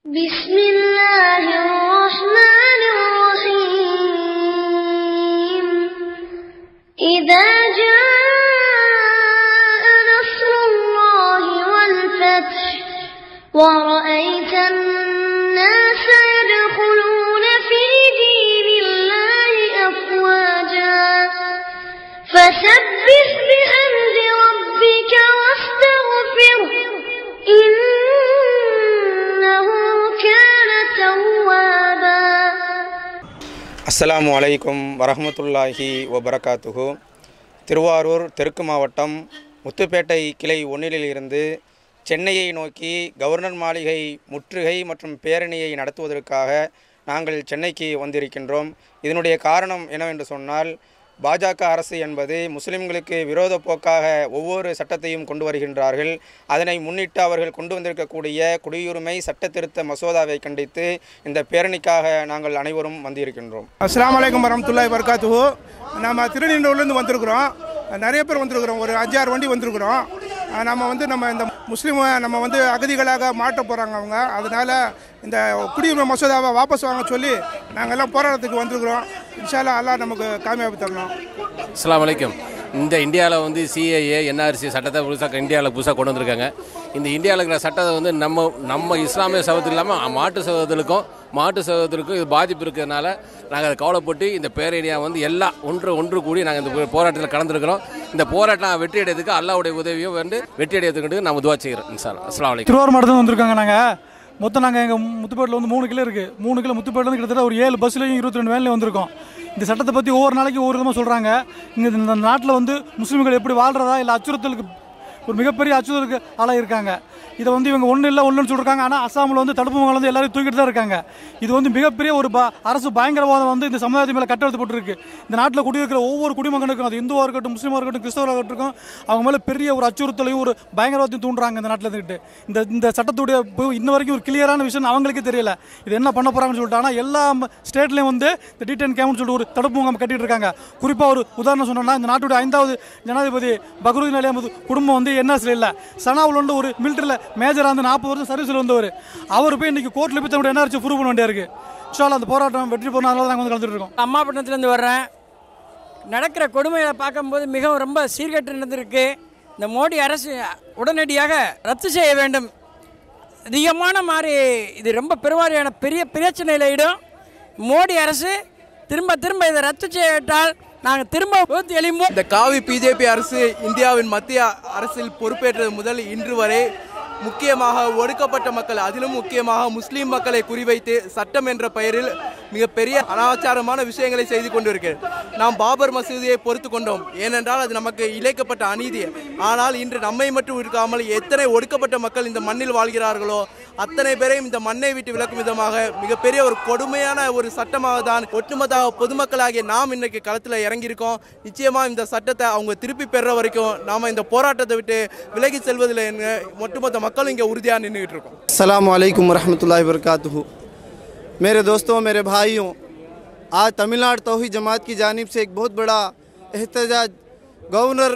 بسم الله الرحمن الرحيم إذا جاء نصر الله والفتح ورأيت الناس يدخلون في دين الله أفواجا فسبح بحمد ربك واستغفره إنه كان توابا அஸ்ஸலாமு அலைக்கும் வரஹ்மத்துல்லாஹி வபரகாத்துஹு திருவாரூர் தெற்கு மாவட்டம் முத்துப்பேட்டை கிளை ஒன்றிலிருந்து சென்னையை நோக்கி கவர்னர் மாளிகை முற்றுகை மற்றும் பேரணியை நடத்துவதற்காக நாங்கள் சென்னைக்கு வந்திருக்கின்றோம் இதனுடைய காரணம் என்னவென்று சொன்னால் பாஜக அரசு என்பது முஸ்லிம்களுக்கு விரோத போக்காக ஒவ்வொரு சட்டத்தையும் கொண்டு வருகின்றார்கள் அதனை முன்னிட்டு அவர்கள் கொண்டு வந்திருக்கக்கூடிய குடியுரிமை சட்ட திருத்த மசோதாவை கண்டித்து இந்த பேரணிக்காக நாங்கள் அனைவரும் வந்திருக்கின்றோம் அஸ்ஸலாமு அலைக்கும் வரமத்துல்லாஹி வபரகாத்துஹு நம்ம திருநெல்வேலியிலேருந்து வந்திருக்கிறோம் நிறைய பேர் வந்திருக்கிறோம் ஒரு அஞ்சாறு வண்டி வந்திருக்கிறோம் அஹ் நம்ம வந்து நம்ம இந்த முஸ்லீம் நம்ம வந்து அகதிகளாக மாட்ட போகிறாங்க அவங்க அதனால் இந்த குடியுரிமை மசோதாவை வாபஸ் வாங்க சொல்லி நாங்கள் எல்லாம் போராட்டத்துக்கு வந்திருக்கிறோம் இன்ஷால்லா அல்லாஹ் நமக்கு காமியாபு தரணும் அஸ்ஸலாமு அலைக்கும் இந்த இந்தியாவில் வந்து சிஏஏ என்ஆர்சி சட்டத்தை புதுசாக இந்தியாவில் புதுசாக கொண்டு வந்திருக்காங்க இந்த இந்தியாவில் இருக்கிற சட்டத்தை வந்து நம்ம நம்ம இஸ்லாமிய சகோதரம் இல்லாமல் மாட்டு சகோதரர்களுக்கும் மாட்டு சகோதரருக்கும் இது பாதிப்பு இருக்கிறதுனால நாங்கள் அதை கவலைப்பட்டு இந்த பேரணியாக வந்து எல்லாம் ஒன்று ஒன்று கூடி நாங்கள் இந்த போராட்டத்தில் கலந்துருக்கிறோம் இந்த போராட்டம் வெற்றி அடையதுக்கு அல்லாவுடைய உதவியும் வந்து வெற்றி அடையதுக்கு நம்ம துவா செய்கிறோம் இன்ஷால்லா அஸ்ஸலாமு அலைக்கும் திருவாரூர் மாவட்டத்தில் வந்திருக்காங்க நாங்கள் மொத்தம் நாங்கள் எங்கள் முத்துப்பேட்டில் வந்து மூணு கிலோ இருக்குது மூணு கிலோ முத்துப்பேட்டில் கிட்டத்தட்ட ஒரு ஏழு பஸ்லையும் இருபத்தி ரெண்டு வேலையும் வந்திருக்கோம் இந்த சட்டத்தை பற்றி ஒவ்வொரு நாளைக்கு ஒவ்வொரு விதமாக சொல்கிறாங்க இங்கே இந்த நாட்டில் வந்து முஸ்லீம்கள் எப்படி வாழ்கிறதா இல்லை அச்சுறுத்தலுக்கு ஒரு மிகப்பெரிய அச்சுறுத்தலுக்கு ஆளாக இருக்காங்க இதை வந்து இவங்க ஒன்றும் இல்லை ஒன்றுன்னு சொல்லிருக்காங்க ஆனால் அஸ்ஸாமில் வந்து தடுப்பு முகாம் வந்து எல்லாரும் தூக்கிட்டு தான் இருக்காங்க இது வந்து மிகப்பெரிய ஒரு ப அரசு பயங்கரவாதம் வந்து இந்த சமுதாயத்து மேலே கட்டெழுத்தப்பட்டிருக்கு இந்த நாட்டில் குடியிருக்கிற ஒவ்வொரு குடிமகனுக்கும் அது இந்துவாக இருக்கட்டும் முஸ்லீமாக இருக்கட்டும் கிறிஸ்தவராக இருக்கட்டும் அவங்க மேலே பெரிய ஒரு அச்சுறுத்தலையும் ஒரு பயங்கரவாதத்தையும் தூண்டுறாங்க இந்த நாட்டில் இருந்துட்டு இந்த இந்த சட்டத்துடைய பு- இன்ன வரைக்கும் ஒரு கிளியரான விஷயம் அவங்களுக்கே தெரியல இது என்ன பண்ண போகிறாங்கன்னு சொல்லிட்டு ஆனால் எல்லா ஸ்டேட்லேயும் வந்து இந்த டிடென் கேம்ப்னு சொல்லிட்டு ஒரு தடுப்பு முகாம் கட்டிட்டு இருக்காங்க குறிப்பாக ஒரு உதாரணம் சொன்னோம்னா இந்த நாட்டுடைய ஐந்தாவது ஜனாதிபதி பக்ருதீன் அலி அஹமது குடும்பம் வந்து என்எஸ்ல இல்லை சனாவில் வந்து ஒரு மிலிட்டரியில் மேஜராக வந்து நாற்பது வருஷம் சர்வீஸில் வந்தவர் அவர் போய் இன்னைக்கு கோர்ட்டில் போய் தன்னுடைய என்ஆர்சி ப்ரூவ் பண்ண வேண்டியா இருக்கு இன்ஷால்லா அந்த போராட்டம் வெற்றி போனால நாங்கள் வந்து கலந்துட்டு இருக்கோம் அம்மாப்பட்டினத்துலேருந்து வர்றேன் நடக்கிற கொடுமைகளை பார்க்கும்போது மிகவும் ரொம்ப சீர்கெட்டு நடந்திருக்கு இந்த மோடி அரசு உடனடியாக ரத்து செய்ய வேண்டும் அதிகமான மாதிரி இது ரொம்ப பெருவாரியான பெரிய பிரச்சனையில் இடும் மோடி அரசு திரும்ப திரும்ப இதை ரத்து செய்யவிட்டால் நாங்கள் திரும்ப ஊற்றி எழும்போம் இந்த காவி பிஜேபி அரசு இந்தியாவின் மத்திய அரசில் பொறுப்பேற்றது முதல் இன்று வரை முக்கியமாக ஒடுக்கப்பட்ட மக்கள் அதிலும் முக்கியமாக முஸ்லீம் மக்களை குறிவைத்து சட்டம் என்ற பெயரில் மிகப்பெரிய அனாச்சாரமான விஷயங்களை செய்து கொண்டிருக்கிறது நாம் பாபர் மசூதியை பொறுத்து கொண்டோம் ஏனென்றால் அது நமக்கு இழைக்கப்பட்ட அநீதி ஆனால் இன்று நம்மை மட்டும் இருக்காமல் எத்தனை ஒடுக்கப்பட்ட மக்கள் இந்த மண்ணில் வாழ்கிறார்களோ அத்தனை பேரையும் இந்த மண்ணை விட்டு விலக்கும் விதமாக மிகப்பெரிய ஒரு கொடுமையான ஒரு சட்டமாக தான் ஒட்டுமொத்த பொதுமக்களாகிய நாம் இன்னைக்கு களத்தில் இறங்கியிருக்கோம் நிச்சயமா இந்த சட்டத்தை அவங்க திருப்பி பெற வரைக்கும் நாம இந்த போராட்டத்தை விட்டு விலகி செல்வதில் என்ன ஒட்டுமொத்த மக்களும் இங்கே உறுதியாக நின்றுட்டு இருக்கோம் अस्सलाम वालेकुम रहमतुल्लाहि वबरकातुहू मेरे दोस्तों मेरे भाइयों आज तमिलनाडु तौही जमात की जानिब से एक बहुत बड़ा एहतजाज गवर्नर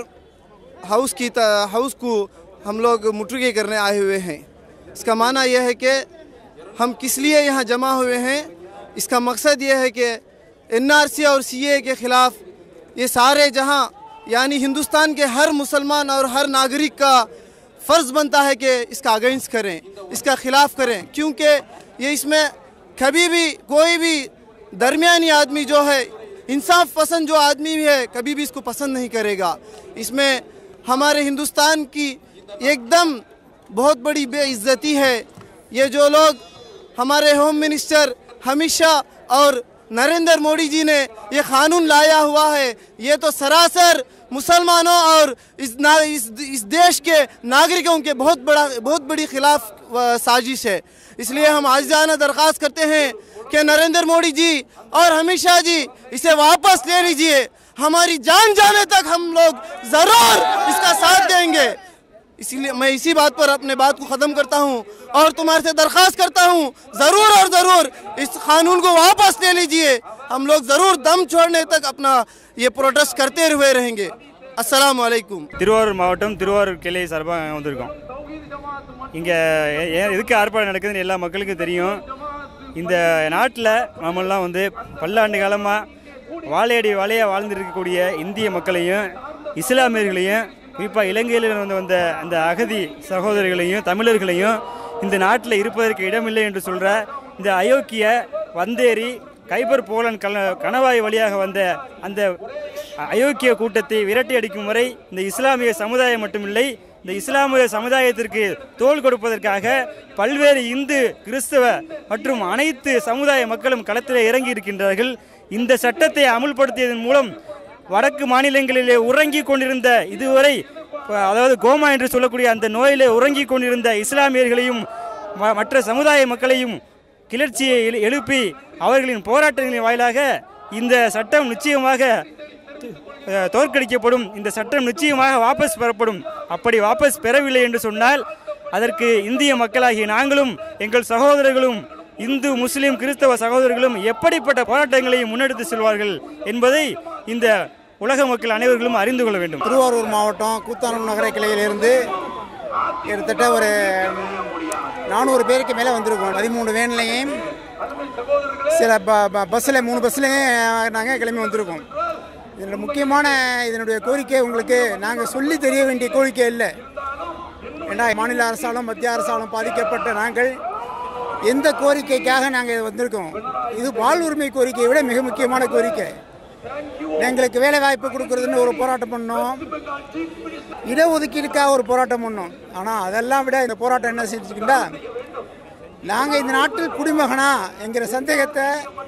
हाउस की त- हाउस को हम लोग मुठगे करने आए हुए हैं इसका माना यह है कि हम किस लिए यहाँ जमा हुए हैं इसका मकसद ये है कि एनआरसी और सीए के ख़िलाफ़ ये सारे जहाँ यानी हिंदुस्तान के हर मुसलमान और हर नागरिक का फ़र्ज़ बनता है कि इसका अगेंस्ट करें इसका ख़िलाफ़ करें क्योंकि ये इसमें कभी भी कोई भी दरमियानी आदमी जो है इंसाफ पसंद जो आदमी भी है कभी भी इसको पसंद नहीं करेगा इसमें हमारे हिंदुस्तान की एकदम बहुत बड़ी बेइज्जती है ये जो लोग हमारे होम मिनिस्टर हमेशा और नरेंद्र मोदी जी ने ये कानून लाया हुआ है ये तो सरासर मुसलमानों और इस ना इस इस देश के नागरिकों के बहुत बड़ा बहुत बड़ी खिलाफ अ, साजिश है इसलिए हम आजाना दरख्वास्त करते हैं कि नरेंद्र मोदी जी और हमेशा जी इसे वापस ले लीजिए हमारी जान जाने तक हम लोग ज़रूर इसका साथ देंगे इसीलिए मैं इसी बात पर अपने बात को ख़त्म करता हूँ और तुम्हारे से दरख्वास्त करता हूँ ज़रूर और ज़रूर इस कानून को वापस ले लीजिए हम लोग ज़रूर दम छोड़ने तक अपना ये प्रोटेस्ट करते हुए रहेंगे அஸ்ஸலாமு அலைக்கும் திருவாரூர் மாவட்டம் திருவாரூர் கிளை சார்பாக வந்திருக்கோம் இங்கே எதுக்கு ஆர்ப்பாட்டம் நடக்குதுன்னு எல்லா மக்களுக்கும் தெரியும் இந்த நாட்டில் நாமெல்லாம் வந்து பல்லாண்டு காலமாக வாழையடி வாழையாக வாழ்ந்துருக்கக்கூடிய இந்திய மக்களையும் இஸ்லாமியர்களையும் குறிப்பாக இலங்கையில் வந்து வந்த அந்த அகதி சகோதரர்களையும் தமிழர்களையும் இந்த நாட்டில் இருப்பதற்கு இடமில்லை என்று சொல்கிற இந்த அயோக்கிய வந்தேரி கைபர் போலன் கல கணவாய் வழியாக வந்த அந்த அயோக்கிய கூட்டத்தை விரட்டி அடிக்கும் வரை இந்த இஸ்லாமிய சமுதாயம் மட்டுமில்லை இந்த இஸ்லாமிய சமுதாயத்திற்கு தோள் கொடுப்பதற்காக பல்வேறு இந்து கிறிஸ்தவ மற்றும் அனைத்து சமுதாய மக்களும் களத்தில் இறங்கி இருக்கின்றார்கள் இந்த சட்டத்தை அமுல்படுத்தியதன் மூலம் வடக்கு மாநிலங்களிலே உறங்கி கொண்டிருந்த இதுவரை ப- அதாவது கோமா என்று சொல்லக்கூடிய அந்த நோயிலே உறங்கி கொண்டிருந்த இஸ்லாமியர்களையும் ம- மற்ற சமுதாய மக்களையும் கிளர்ச்சியை எழு- எழுப்பி அவர்களின் போராட்டங்களின் வாயிலாக இந்த சட்டம் நிச்சயமாக அஹ், தோற்கடிக்கப்படும் இந்த சட்டம் நிச்சயமாக வாபஸ் பெறப்படும் அப்படி வாபஸ் பெறவில்லை என்று சொன்னால் அதற்கு இந்திய மக்களாகிய நாங்களும் எங்கள் சகோதரர்களும் இந்து முஸ்லிம் கிறிஸ்தவ சகோதரர்களும் எப்படிப்பட்ட போராட்டங்களை முன்னெடுத்து செல்வார்கள் என்பதை இந்த உலக மக்கள் அனைவர்களும் அறிந்து கொள்ள வேண்டும் திருவாரூர் மாவட்டம் கூத்தானூர் நகர கிளையிலிருந்து கிட்டத்தட்ட ஒரு நானூறு பேருக்கு மேலே வந்திருக்கோம் பதிமூணு வேன்லையும் சில ப பஸ்ஸில் மூணு பஸ்லையும் நாங்கள் கிளம்பி வந்திருக்கோம் இதனோட முக்கியமான இதனுடைய கோரிக்கை உங்களுக்கு நாங்கள் சொல்லி தெரிய வேண்டிய கோரிக்கை இல்லை ஏன்னா மாநில அரசாலும் மத்திய அரசாலும் பாதிக்கப்பட்ட நாங்கள் எந்த கோரிக்கைக்காக நாங்கள் வந்திருக்கோம் இது வாழ்வுரிமை கோரிக்கையை விட மிக முக்கியமான கோரிக்கை எங்களுக்கு வேலை வாய்ப்பு கொடுக்கறதுன்னு ஒரு போராட்டம் பண்ணோம் இடஒதுக்கீடுக்காக ஒரு போராட்டம் பண்ணோம் ஆனால் அதெல்லாம் விட இந்த போராட்டம் என்ன செஞ்சுக்கிட்டா நாங்கள் இந்த நாட்டில் குடிமகனா என்கிற சந்தேகத்தை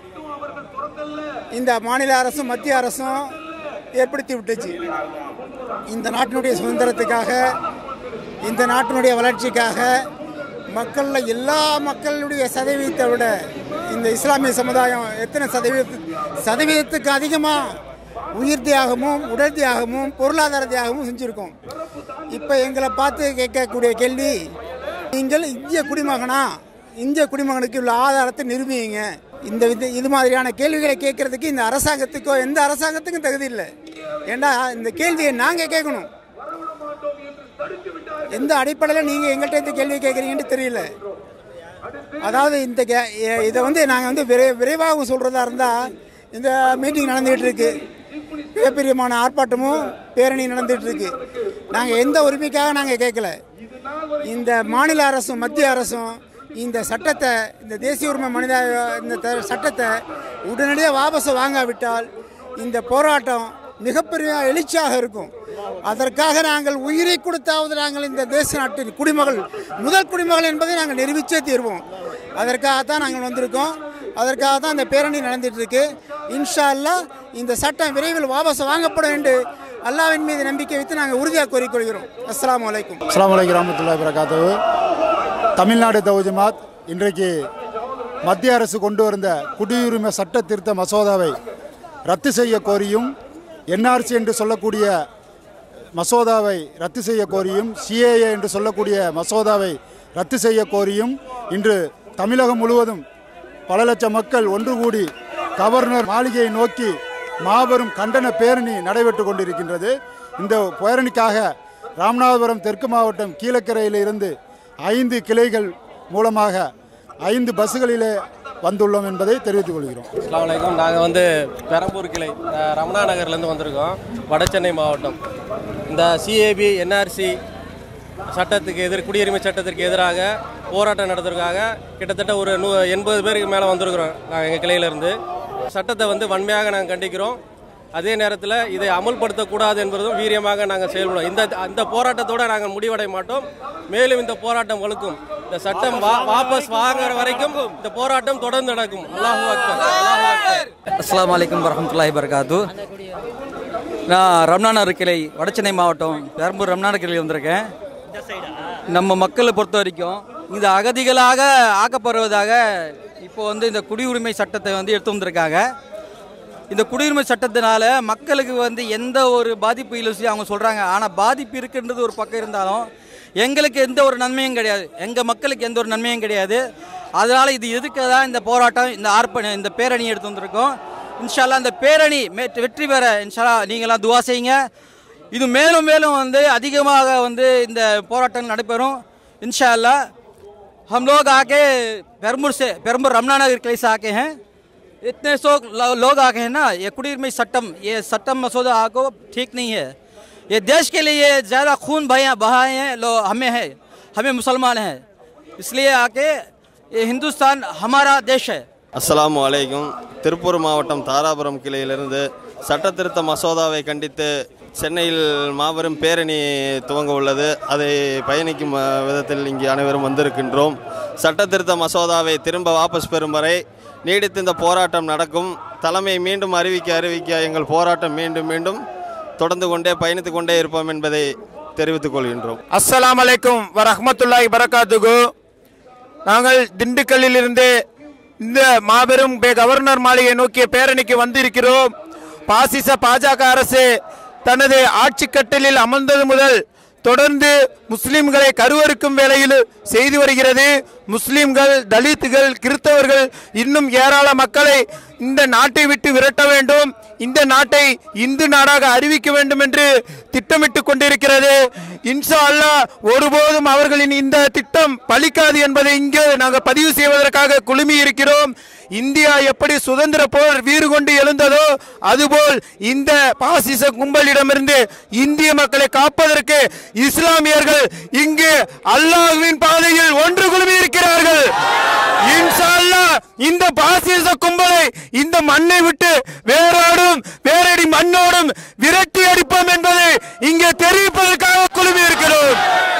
இந்த மாநில அரசும் மத்திய அரசும் ஏற்படுத்தி விட்டுச்சு இந்த நாட்டினுடைய சுதந்திரத்துக்காக இந்த நாட்டினுடைய வளர்ச்சிக்காக மக்களில் எல்லா மக்களுடைய சதவீதத்தை விட இந்த இஸ்லாமிய சமுதாயம் எத்தனை சதவீத சதவீதத்துக்கு அதிகமாக உயிர் தியாகமும் உடல் தியாகமும் பொருளாதார தியாகமும் செஞ்சுருக்கோம் இப்போ எங்களை பார்த்து கேட்கக்கூடிய கேள்வி நீங்கள் இந்திய குடிமகனா இந்திய குடிமகனுக்கு உள்ள ஆதாரத்தை நிரூபிங்க இந்த இது இது மாதிரியான கேள்விகளை கேட்கறதுக்கு இந்த அரசாங்கத்துக்கோ எந்த அரசாங்கத்துக்கும் தகுதி இல்லை ஏண்டா இந்த கேள்வியை நாங்கள் கேட்கணும் எந்த அடிப்படையில் நீங்கள் எங்கள்கிட்ட இந்த கேள்வி கேட்குறீங்கன்னு தெரியல அதாவது இந்த கே- எ- இதை வந்து நாங்கள் வந்து விரை விரைவாக சொல்கிறதா இருந்தால் இந்த மீட்டிங் நடந்துகிட்டு இருக்கு மிகப்பெரியமான ஆர்ப்பாட்டமும் பேரணி நடந்துகிட்டு இருக்கு நாங்கள் எந்த உரிமைக்காக நாங்கள் கேட்கல இந்த மாநில அரசும் மத்திய அரசும் இந்த சட்டத்தை இந்த தேசிய உரிமை மனித இந்த த- சட்டத்தை உடனடியாக வாபஸ் வாங்காவிட்டால் இந்த போராட்டம் மிகப்பெரிய எழுச்சியாக இருக்கும் அதற்காக நாங்கள் உயிரை கொடுத்தாவது நாங்கள் இந்த தேச நாட்டின் குடிமகள் முதல் குடிமகள் என்பதை நாங்கள் நிரூபிச்சே தீர்வோம் அதற்காகத்தான் நாங்கள் வந்திருக்கோம் அதற்காக தான் இந்த பேரணி நடந்துட்டு இருக்கு இன்ஷா அல்லாஹ் இந்த சட்டம் விரைவில் வாபஸ் வாங்கப்படும் என்று அல்லாவின் மீது நம்பிக்கை வைத்து நாங்கள் உறுதியாக கோரிக்கொள்கிறோம் அஸ்ஸலாமு அலைக்கும் அஸ்லாம் வலைக்கம் ரஹமத்துல்லாஹி வரகாத்து தமிழ்நாடு தவு ஜமாத் இன்றைக்கு மத்திய அரசு கொண்டு வந்த குடியுரிமை சட்ட திருத்த மசோதாவை ரத்து செய்ய கோரியும் என்ஆர்சி என்று சொல்லக்கூடிய மசோதாவை ரத்து செய்ய கோரியும் சிஏஏ என்று சொல்லக்கூடிய மசோதாவை ரத்து செய்ய கோரியும் இன்று தமிழகம் முழுவதும் பல லட்சம் மக்கள் ஒன்று கூடி கவர்னர் மாளிகையை நோக்கி மாபெரும் கண்டன பேரணி நடைபெற்று கொண்டிருக்கின்றது இந்த பேரணிக்காக ராமநாதபுரம் தெற்கு மாவட்டம் கீழக்கரையில் இருந்து ஐந்து கிளைகள் மூலமாக ஐந்து பஸ்களிலே வந்துள்ளோம் என்பதை தெரிவித்துக் கொள்கிறோம் அஸ்லாம் வலைக்கம் நாங்கள் வந்து பெரம்பூர் கிளை அஹ், ரமணா நகர்லேருந்து வந்திருக்கோம் வடசென்னை மாவட்டம் இந்த சிஏபி என்ஆர்சி சட்டத்துக்கு எதிர் குடியுரிமை சட்டத்திற்கு எதிராக போராட்டம் நடத்துறதுக்காக கிட்டத்தட்ட ஒரு நூ எண்பது பேருக்கு மேலே வந்திருக்கிறோம் நாங்கள் எங்கள் கிளையிலேருந்து சட்டத்தை வந்து வன்மையாக நாங்கள் கண்டிக்கிறோம் அதே நேரத்தில் இதை அமல்படுத்தக்கூடாது என்பதும் வீரியமாக நாங்கள் செயல்படுவோம் இந்த அந்த போராட்டத்தோடு நாங்கள் முடிவடைய மாட்டோம் மேலும் இந்த போராட்டம் வலுக்கும் இந்த சட்டம் வா வாபஸ் வாங்குற வரைக்கும் இந்த போராட்டம் தொடர்ந்து நடக்கும் அல்லாஹு அக்பர் அல்லாஹு அக்பர் அஸ்ஸலாமு அலைக்கும் வரஹ்மத்துல்லாஹி வபரகாத்து நான் ரம்னாநகர் கிளை வடசென்னை மாவட்டம் பெரம்பூர் ரம்னாநகர் கிளை வந்திருக்கேன் நம்ம மக்களை பொறுத்த வரைக்கும் இந்த அகதிகளாக ஆக்கப்படுவதாக இப்போ வந்து இந்த குடியுரிமை சட்டத்தை வந்து எடுத்து வந்திருக்காங்க இந்த குடியுரிமை சட்டத்தினால மக்களுக்கு வந்து எந்த ஒரு பாதிப்பு இல்லை சொல்லி அவங்க சொல்கிறாங்க ஆனால் பாதிப்பு இருக்குன்றது ஒரு பக்கம் இருந்தாலும் எங்களுக்கு எந்த ஒரு நன்மையும் கிடையாது எங்கள் மக்களுக்கு எந்த ஒரு நன்மையும் கிடையாது அதனால் இது எதுக்கு தான் இந்த போராட்டம் இந்த ஆர்ப்பணி இந்த பேரணி எடுத்து வந்திருக்கோம் இன்ஷால்லா இந்த பேரணி மே- வெற்றி பெற இன்ஷால்லா நீங்களாம் துவா செய்யுங்க இது மேலும் மேலும் வந்து அதிகமாக வந்து இந்த போராட்டம் நடைபெறும் इंशा अल्लाह हम लोग आके पेरमुर से पेरमुर रमनानगर किले से आके हैं इतने सौ लो- लोग आके हैं ना ये कुड़ीर में सट्टम ये सट्टम मसौदा आपको ठीक नहीं है ये देश के लिए ज़्यादा खून भैया बहाए हैं लो हमें है हमें मुसलमान हैं इसलिए आके ये हिंदुस्तान हमारा देश है அஸ்ஸலாமு அலைக்கும் திருப்பூர் மாவட்டம் தாராபுரம் கிளையிலிருந்து சட்ட திருத்த மசோதாவை கண்டித்து சென்னையில் மாபெரும் பேரணி துவங்க உள்ளது அதை பயணிக்கும் அஹ், விதத்தில் இங்கே அனைவரும் வந்திருக்கின்றோம் சட்ட திருத்த மசோதாவை திரும்ப வாபஸ் பெறும் வரை நீடித்து இந்த போராட்டம் நடக்கும் தலைமை மீண்டும் அறிவிக்க அறிவிக்க எங்கள் போராட்டம் மீண்டும் மீண்டும் தொடர்ந்து கொண்டே பயணித்துக் கொண்டே இருப்போம் என்பதை தெரிவித்துக் கொள்கின்றோம் அஸ்ஸலாமு அலைக்கும் வரஹ்மத்துல்லாஹி பரகாத்துகு நாங்கள் திண்டுக்கல்லில் இருந்து இந்த மாபெரும் பே- கவர்னர் மாளிகை நோக்கிய பேரணிக்கு வந்திருக்கிறோம் பாசிச பாஜக அரசு தனது ஆட்சி கட்டலில் அமர்ந்தது முதல் தொடர்ந்து முஸ்லிம்களை கருவறுக்கும் வேளையில் செய்து வருகிறது முஸ்லிம்கள் தலித்துகள் கிறிஸ்தவர்கள் இன்னும் ஏராள மக்களை இந்த நாட்டை விட்டு விரட்ட வேண்டும் இந்த நாட்டை இந்து நாடாக அறிவிக்க வேண்டும் என்று திட்டமிட்டு கொண்டிருக்கிறது இன்ஷா அல்லாஹ் ஒருபோதும் அவர்களின் இந்த திட்டம் பலிக்காது என்பதை இங்கே நாங்கள் பதிவு செய்வதற்காக குழுமி இருக்கிறோம் இந்தியா எப்படி சுதந்திர போர் வீறு கொண்டு எழுந்ததோ அதுபோல் இந்த பாசிச கும்பலிடமிருந்து இந்திய மக்களை காப்பதற்கு இஸ்லாமியர்கள் இங்கு அல்லாஹ்வின் பாதையில் ஒன்று குழுமி இருக்கிறார்கள் இன்ஷா அல்லாஹ் இந்த பாசிச கும்பலை இந்த மண்ணை விட்டு வேரோடும் வேரடி மண்ணோடும் விரட்டி அடிப்போம் என்பதை இங்கே தெரிவிப்பதற்காக குழுமி இருக்கிறோம்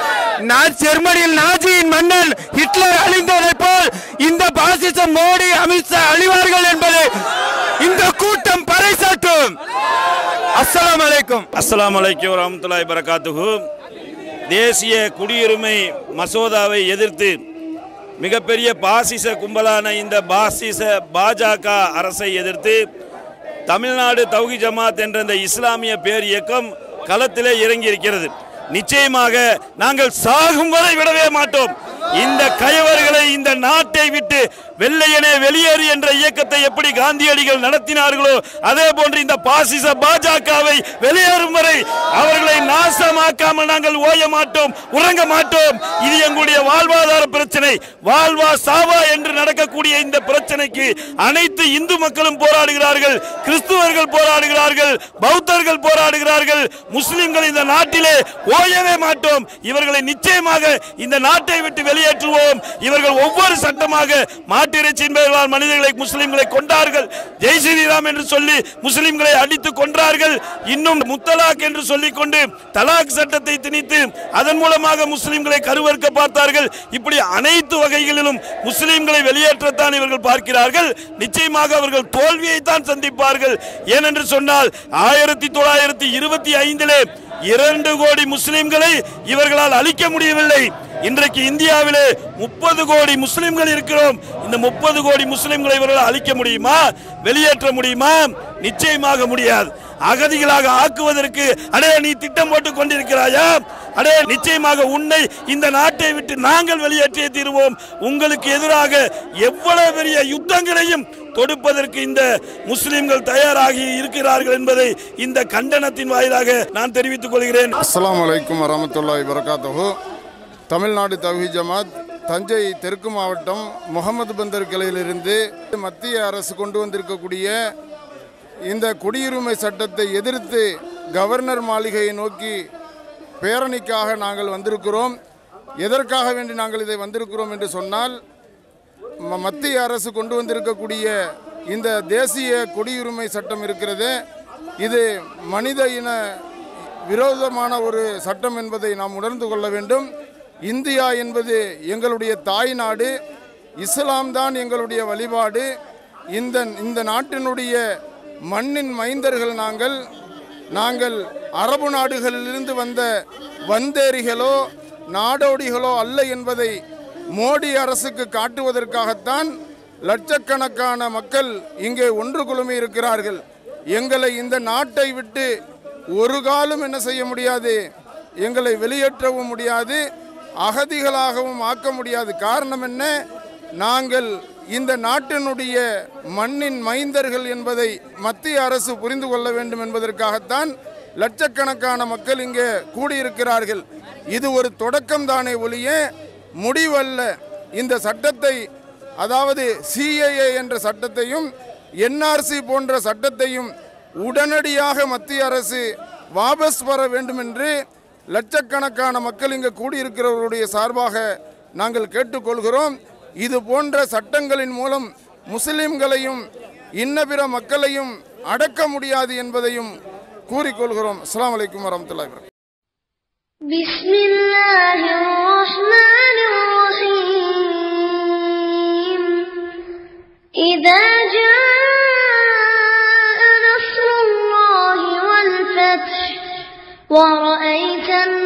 நான் ஜெர்மனியில் நாஜியின் மன்னன் ஹிட்லர் அழிந்ததைப் போல் இந்த பாசிச மோடி அமித்ஷா அழிவார்கள் என்பதை இந்த கூட்டம் பறைசாற்றும் அஸ்ஸலாமு அலைக்கும் அஸ்ஸலாமு அலைக்கும் வரமத்துல்லாஹி வரகாத்துஹு தேசிய குடியுரிமை மசோதாவை எதிர்த்து மிகப்பெரிய பாசிச கும்பலான இந்த பாசிச பாஜக அரசை எதிர்த்து தமிழ்நாடு தௌஹி ஜமாத் என்ற இந்த இஸ்லாமிய பேர் இயக்கம் களத்திலே இறங்கி இருக்கிறது நிச்சயமாக நாங்கள் சாகும் வரை விடவே மாட்டோம் இந்த கயவர்களை இந்த நாட்டை விட்டு வெள்ளையனே வெளியேறு என்ற இயக்கத்தை எப்படி காந்தியடிகள் நடத்தினார்களோ அதே போன்று இந்த பாசிச பாஜகவை வெளியேறும் வரை அவர்களை நாசமாக்காமல் நாங்கள் ஓய மாட்டோம் உறங்க மாட்டோம் இது எங்களுடைய வாழ்வாதார பிரச்சனை வாழ்வா சாவா என்று நடக்கக்கூடிய இந்த பிரச்சனைக்கு அனைத்து இந்து மக்களும் போராடுகிறார்கள் கிறிஸ்துவர்கள் போராடுகிறார்கள் பௌத்தர்கள் போராடுகிறார்கள் முஸ்லிம்கள் இந்த நாட்டிலே ஓயவே மாட்டோம் இவர்களை நிச்சயமாக இந்த நாட்டை விட்டு வெளியேற்றுவோம் இவர்கள் ஒவ்வொரு சட்டமாக மாட்டிறைச்சியின் பெயரால் மனிதர்களை முஸ்லிம்களை கொண்டார்கள் ஜெய் ஸ்ரீராம் என்று சொல்லி முஸ்லிம்களை அடித்து கொன்றார்கள் இன்னும் முத்தலாக் என்று சொல்லிக் கொண்டு தலாக் சட்டத்தை திணித்து அதன் மூலமாக முஸ்லிம்களை கருவறுக்க பார்த்தார்கள் இப்படி அனைத்து வகைகளிலும் முஸ்லிம்களை வெளியேற்றத்தான் இவர்கள் பார்க்கிறார்கள் நிச்சயமாக அவர்கள் தோல்வியைத்தான் சந்திப்பார்கள் ஏனென்று சொன்னால் ஆயிரத்தி தொள்ளாயிரத்தி இருபத்தி ஐந்திலே இரண்டு கோடி முஸ்லிம்களை இவர்களால் அழிக்க முடியவில்லை இன்றைக்கு இந்தியாவிலே முப்பது கோடி முஸ்லிம்கள் இருக்கிறோம் இந்த முப்பது கோடி முஸ்லிம்களை இவர்களால் அழிக்க முடியுமா வெளியேற்ற முடியுமா நிச்சயமாக முடியாது அகதிகளாக ஆக்குவதற்கு அடே நீ திட்டம் போட்டுக் கொண்டிருக்கிறாயா அடே நிச்சயமாக உன்னை இந்த நாட்டை விட்டு நாங்கள் வெளியேற்றியே தீருவோம் உங்களுக்கு எதிராக எவ்வளவு பெரிய யுத்தங்களையும் தொடுப்பதற்கு இந்த முஸ்லிம்கள் தயாராகி இருக்கிறார்கள் என்பதை இந்த கண்டனத்தின் வாயிலாக நான் தெரிவித்துக் கொள்கிறேன் அஸ்ஸலாமு அலைக்கும் வரமத்துல்லாஹி வரகாத்துஹு தமிழ்நாடு தவ்ஹி ஜமாத் தஞ்சை தெற்கு மாவட்டம் முகமது பந்தர் கிளையிலிருந்து மத்திய அரசு கொண்டு வந்திருக்கக்கூடிய இந்த குடியுரிமை சட்டத்தை எதிர்த்து கவர்னர் மாளிகையை நோக்கி பேரணிக்காக நாங்கள் வந்திருக்கிறோம் எதற்காக வேண்டி நாங்கள் இதை வந்திருக்கிறோம் என்று சொன்னால் ம- மத்திய அரசு கொண்டு வந்திருக்கக்கூடிய இந்த தேசிய குடியுரிமை சட்டம் இருக்கிறது இது மனித இன விரோதமான ஒரு சட்டம் என்பதை நாம் உணர்ந்து கொள்ள வேண்டும் இந்தியா என்பது எங்களுடைய தாய் நாடு இஸ்லாம் தான் எங்களுடைய வழிபாடு இந்த இந்த நாட்டினுடைய மண்ணின் மைந்தர்கள் நாங்கள் நாங்கள் அரபு நாடுகளிலிருந்து வந்த வந்தேரிகளோ நாடோடிகளோ அல்ல என்பதை மோடி அரசுக்கு காட்டுவதற்காகத்தான் லட்சக்கணக்கான மக்கள் இங்கே ஒன்று குழுமி இருக்கிறார்கள் எங்களை இந்த நாட்டை விட்டு ஒரு காலம் என்ன செய்ய முடியாது எங்களை வெளியேற்றவும் முடியாது அகதிகளாகவும் ஆக்க முடியாது காரணம் என்ன நாங்கள் இந்த நாட்டினுடைய மண்ணின் மைந்தர்கள் என்பதை மத்திய அரசு புரிந்து கொள்ள வேண்டும் என்பதற்காகத்தான் லட்சக்கணக்கான மக்கள் இங்கே கூடியிருக்கிறார்கள் இது ஒரு தொடக்கம் தானே ஒழிய முடிவல்ல இந்த சட்டத்தை அதாவது சிஏஏ என்ற சட்டத்தையும் என்ஆர்சி போன்ற சட்டத்தையும் உடனடியாக மத்திய அரசு வாபஸ் பெற வேண்டும் என்று லட்சக்கணக்கான மக்கள் இங்கே கூடியிருக்கிறவர்களுடைய சார்பாக நாங்கள் கேட்டுக்கொள்கிறோம் இது போன்ற சட்டங்களின் மூலம் முஸ்லிம்களையும் இன்ன பிற மக்களையும் அடக்க முடியாது என்பதையும் கூறிக்கொள்கிறோம் அஸ்ஸலாமு அலைக்கும் வரமத்துல்லாஹி வபரகாத்துஹு بسم الله الرحمن الرحيم إذا جاء نصر الله والفتح ورأيت الناس